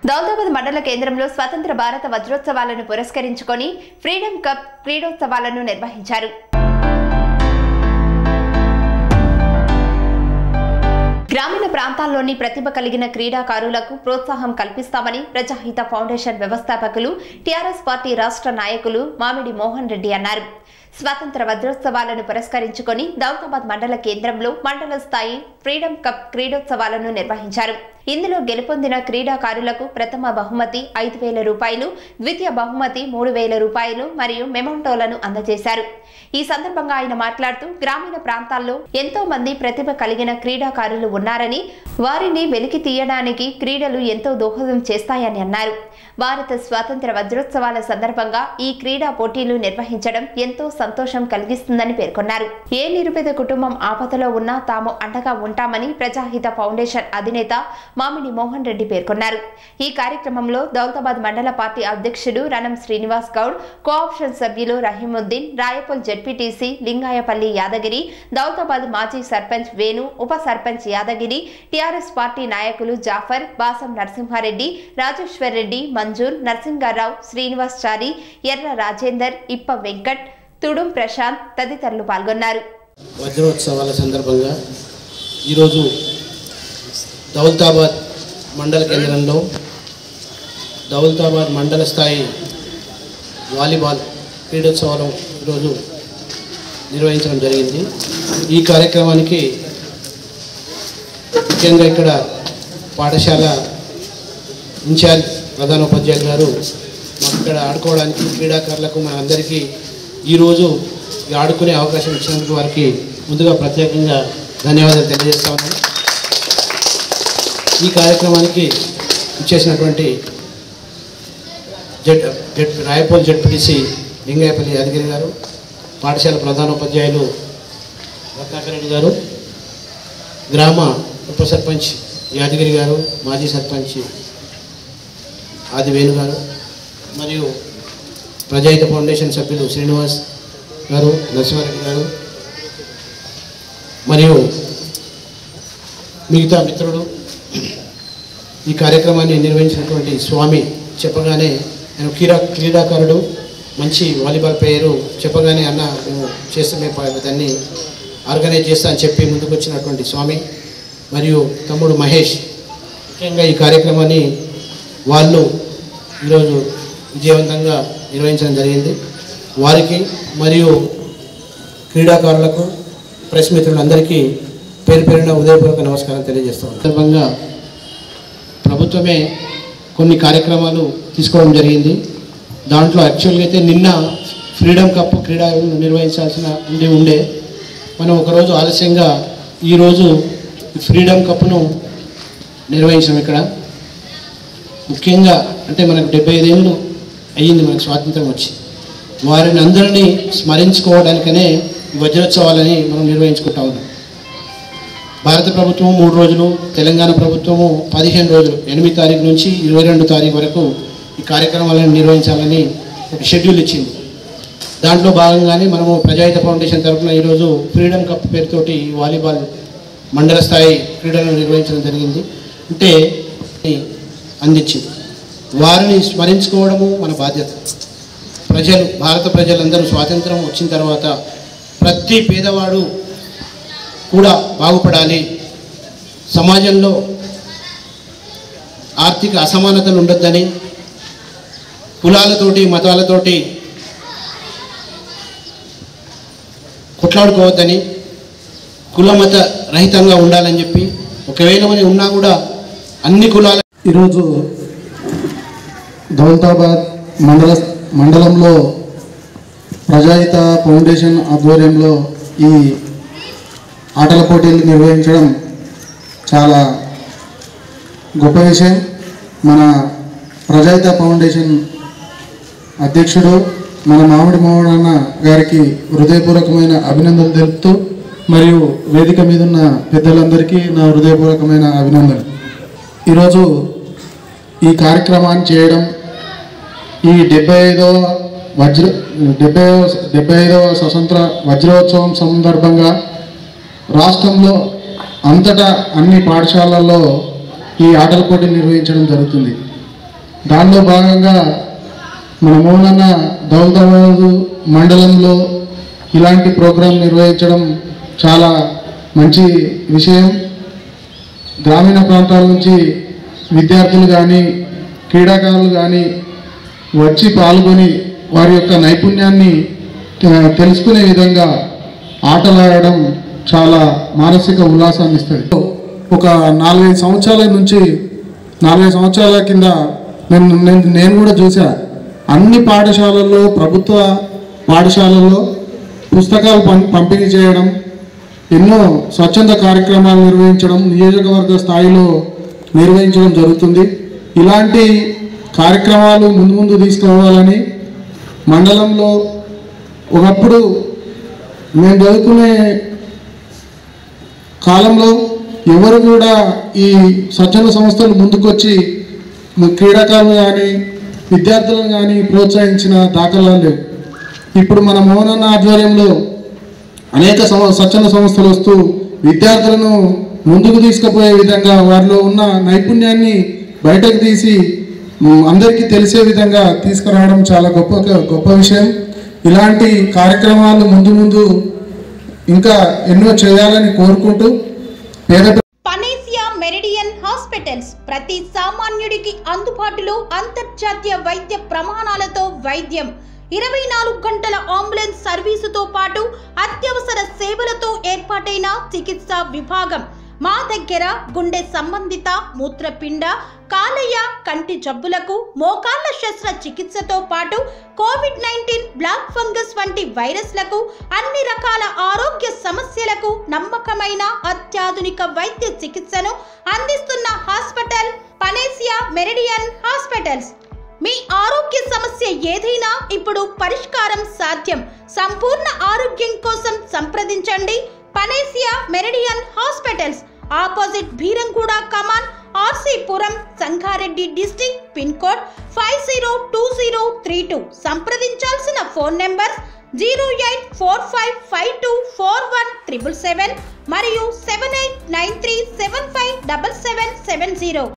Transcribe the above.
దౌలతాబాద్ మండల కేంద్రంలో స్వతంత్ర భారత వజ్రోత్సవాలను పురస్కరించుకొని ఫ్రీడమ్ కప్ క్రీడోత్సవాలను నిర్వహించారు గ్రామీణ ప్రాంతాల్లోని ప్రతిభ కలిగిన క్రీడాకారులకు ప్రోత్సాహం కల్పిస్తామని ప్రజాహిత ఫౌండేషన్ వ్యవస్థాపకులు టీఆర్ఎస్ పార్టీ రాష్ట్ర నాయకులు మామిడి మోహన్ రెడ్డి అన్నారు స్వాతంత్ర వజ్రోత్సవాలను పురస్కరించుకొని దౌలతాబాద్ మండల కేంద్రంలో మండల స్థాయి ఫ్రీడమ్ కప్ క్రీడోత్సవాలను నిర్వహించారు ఇందులో గెలుపొందిన క్రీడాకారులకు ప్రథమ బహుమతి ఐదు వేల రూపాయలు ద్వితీయ బహుమతి మూడు వేల రూపాయలు మరియు మెమోంటోలను అందజేశారు ఈ సందర్భంగా ఆయన మాట్లాడుతూ గ్రామీణ ప్రాంతాల్లో ఎంతో మంది ప్రతిభ కలిగిన క్రీడాకారులు ఉన్నారని వారిని వెలికి తీయడానికి క్రీడలు ఎంతో దోహదం చేస్తాయని అన్నారు భారత స్వాతంత్ర వజ్రోత్సవాల సందర్భంగా ఈ క్రీడా పోటీలు నిర్వహించడం ఎంతో సంతోషం కలిగిస్తుందని పేర్కొన్నారు ఏ నిరుపేద కుటుంబం ఆపదలో ఉన్నా తాము అండగా ఉంటామని ప్రజాహిత ఫౌండేషన్ అధినేత మామిడి మోహన్ రెడ్డి పేర్కొన్నారు ఈ కార్యక్రమంలో దౌలతాబాద్ మండల పార్టీ అధ్యక్షుడు రణం శ్రీనివాస్ గౌడ్ కోఆప్షన్ సభ్యులు రహీముద్దీన్ రాయపల్ జడ్పీటీసీ లింగాయపల్లి యాదగిరి దౌలతాబాద్ మాజీ సర్పంచ్ వేణు ఉప సర్పంచ్ యాదగిరి టీఆర్ఎస్ పార్టీ నాయకులు జాఫర్ బాసం నరసింహారెడ్డి రాజేశ్వర్ రెడ్డి మంజూర్ నరసింగారావు శ్రీనివాస్ చారి ఎర్ర రాజేందర్ ఇప్ప వెంకట్ తుడుం ప్రశాంత్ తదితరులు పాల్గొన్నారు వజ్రోత్సవాల సందర్భంగా ఈరోజు దౌలతాబాద్ మండల కేంద్రంలో దౌలతాబాద్ మండల స్థాయి వాలీబాల్ క్రీడోత్సవాలు ఈరోజు నిర్వహించడం జరిగింది ఈ కార్యక్రమానికి ముఖ్యంగా ఇక్కడ పాఠశాల ఇన్ఛార్జ్ ప్రధానోపాధ్యాయులు గారు మాకు ఇక్కడ ఆడుకోవడానికి క్రీడాకారులకు మన అందరికీ ఈరోజు ఈ ఆడుకునే అవకాశం ఇచ్చినందుకు వారికి ముందుగా ప్రత్యేకంగా ధన్యవాదాలు తెలియజేస్తా ఉన్నాను ఈ కార్యక్రమానికి ఇచ్చేసినటువంటి Z Z Rayapol ZPTC Lingayapalli Yadagiri గారు పాఠశాల ప్రధానోపాధ్యాయులు రత్నాకర్ రెడ్డి గారు గ్రామ ఉప సర్పంచ్ యాదగిరి గారు మాజీ సర్పంచ్ ఆది వేణు గారు మరియు ప్రజాహిత ఫౌండేషన్ సభ్యులు శ్రీనివాస్ గారు నరసింహారెడ్డి గారు మరియు మిగతా మిత్రుడు ఈ కార్యక్రమాన్ని నిర్వహించినటువంటి స్వామి చెప్పగానే నేను క్రీడా క్రీడాకారుడు మంచి వాలీబాల్ ప్లేయరు చెప్పగానే అన్న మేము చేస్తే మేము ప- దాన్ని ఆర్గనైజ్ చేస్తా అని చెప్పి ముందుకు వచ్చినటువంటి స్వామి మరియు తమ్ముడు మహేష్ ముఖ్యంగా ఈ కార్యక్రమాన్ని వాళ్ళు ఈరోజు విజయవంతంగా నిర్వహించడం జరిగింది వారికి మరియు క్రీడాకారులకు ప్రెస్ మిత్రులందరికీ పేరు పేరున ఉదయపూర్వక నమస్కారం తెలియజేస్తాం సందర్భంగా ప్రభుత్వమే కొన్ని కార్యక్రమాలు తీసుకోవడం జరిగింది దాంట్లో యాక్చువల్గా అయితే నిన్న ఫ్రీడమ్ కప్ క్రీడలు నిర్వహించాల్సిన ఉండి ఉండే మనం ఒకరోజు ఆలస్యంగా ఈరోజు ఈ ఫ్రీడమ్ కప్ను నిర్వహించాం ఇక్కడ ముఖ్యంగా అంటే మనకు డెబ్బై ఐదేళ్ళు అయ్యింది మనకు స్వాతంత్రం వచ్చి వారిని అందరినీ స్మరించుకోవడానికనే ఈ వజ్రోత్సవాలని మనం నిర్వహించుకుంటా ఉన్నాం భారత ప్రభుత్వం మూడు రోజులు తెలంగాణ ప్రభుత్వము పదిహేను రోజులు ఎనిమిది తారీఖు నుంచి ఇరవై రెండు తారీఖు వరకు ఈ కార్యక్రమాలను నిర్వహించాలని ఒక షెడ్యూల్ ఇచ్చింది దాంట్లో భాగంగానే మనము ప్రజాహిత ఫౌండేషన్ తరఫున ఈరోజు ఫ్రీడమ్ కప్ పేరుతోటి ఈ వాలీబాల్ మండల స్థాయి క్రీడలను నిర్వహించడం జరిగింది అంటే ఈ అందించింది వారిని స్మరించుకోవడము మన బాధ్యత ప్రజలు భారత ప్రజలందరూ స్వాతంత్రం వచ్చిన తర్వాత ప్రతి పేదవాడు కూడా బాగుపడాలి సమాజంలో ఆర్థిక అసమానతలు ఉండొద్దని కులాలతోటి మతాలతోటి కొట్లాడుకోవద్దని కులమత రహితంగా ఉండాలని చెప్పి ఒకవేళ మరి ఉన్నా కూడా అన్ని కులాల ఈరోజు దౌలతాబాద్ మండల మండలంలో ప్రజాహిత ఫౌండేషన్ ఆధ్వర్యంలో ఈ ఆటల పోటీలు నిర్వహించడం చాలా గొప్ప విషయం మన ప్రజాహిత ఫౌండేషన్ అధ్యక్షుడు మన మామిడి మోహన్ అన్న గారికి హృదయపూర్వకమైన అభినందనలు తెలుపుతూ మరియు వేదిక మీద ఉన్న పెద్దలందరికీ నా హృదయపూర్వకమైన అభినందనలు ఈరోజు ఈ కార్యక్రమాన్ని చేయడం ఈ డెబ్బై ఐదవ వజ్ర డెబ్బై డెబ్బై ఐదవ స్వతంత్ర వజ్రోత్సవం సందర్భంగా రాష్ట్రంలో అంతటా అన్ని పాఠశాలల్లో ఈ ఆటల పోటీ నిర్వహించడం జరుగుతుంది దానిలో భాగంగా మన మోహనన్న దౌలతాబాదు మండలంలో ఇలాంటి ప్రోగ్రాం నిర్వహించడం చాలా మంచి విషయం గ్రామీణ ప్రాంతాల నుంచి విద్యార్థులు కానీ క్రీడాకారులు కానీ వచ్చి పాల్గొని వారి యొక్క నైపుణ్యాన్ని తె- తెలుసుకునే విధంగా ఆటలాడడం చాలా మానసిక ఉల్లాసాన్ని ఇస్తుంది ఒక నాలుగైదు సంవత్సరాల నుంచి నాలుగైదు సంవత్సరాల కింద నేను నేను నేను కూడా చూసా అన్ని పాఠశాలల్లో ప్రభుత్వ పాఠశాలల్లో పుస్తకాలు పం పంపిణీ చేయడం ఎన్నో స్వచ్ఛంద కార్యక్రమాలు నిర్వహించడం నియోజకవర్గ స్థాయిలో నిర్వహించడం జరుగుతుంది ఇలాంటి కార్యక్రమాలు ముందు ముందు తీసుకురావాలని మండలంలో ఒకప్పుడు మేము చదువుకునే కాలంలో ఎవరు కూడా ఈ స్వచ్ఛంద సంస్థలు ముందుకొచ్చి మ- క్రీడాకారులు కానీ విద్యార్థులను కానీ ప్రోత్సహించిన దాఖలాలు లేవు ఇప్పుడు మన మోహనన్న ఆధ్వర్యంలో అనేక సం- స్వచ్ఛంద సంస్థలు వస్తూ విద్యార్థులను ముందుకు తీసుకుపోయే విధంగా వారిలో ఉన్న నైపుణ్యాన్ని బయటకు తీసి మ్, అందరికీ తెలిసే విధంగా తీసుకురావడం చాలా గొప్ప గొప్ప విషయం ఇలాంటి కార్యక్రమాలు ముందు ముందు ఇంకా ఎన్నో చేయాలని కోరుకుంటూ పేద పనేసియా మెరిడియన్ హాస్పిటల్స్ ప్రతి సామాన్యుడికి అందుబాటులో అంతర్జాతీయ వైద్య ప్రమాణాలతో వైద్యం ఇరవై నాలుగు గంటల అంబులెన్స్ సర్వీసుతో పాటు అత్యవసర సేవలతో ఏర్పాటైన చికిత్సా విభాగం మా దగ్గర గుండె సంబంధిత మూత్రపిండ కాలేయ కంటి జబ్బులకు మోకాళ్ల శస్త్ర చికిత్సతో పాటు కోవిడ్ నైన్టీన్ బ్లాక్ ఫంగస్ వంటి వైరస్లకు అన్ని రకాల ఆరోగ్య సమస్యలకు నమ్మకమైన అత్యాధునిక వైద్య చికిత్సను అందిస్తున్న హాస్పిటల్ పనేసియా మెరిడియన్ హాస్పిటల్స్ మీ ఆరోగ్య సమస్య ఏదైనా ఇప్పుడు పరిష్కారం సాధ్యం సంపూర్ణ ఆరోగ్యం కోసం సంప్రదించండి Panacea Meridian hospitals opposite Beeramguda కమాన్ RC Puram Sangareddy district pin code five zero two zero three two సంప్రదించాల్సిన phone number zero eight four five five two four one triple seven మరియు seven eight nine three seven five double seven seven zero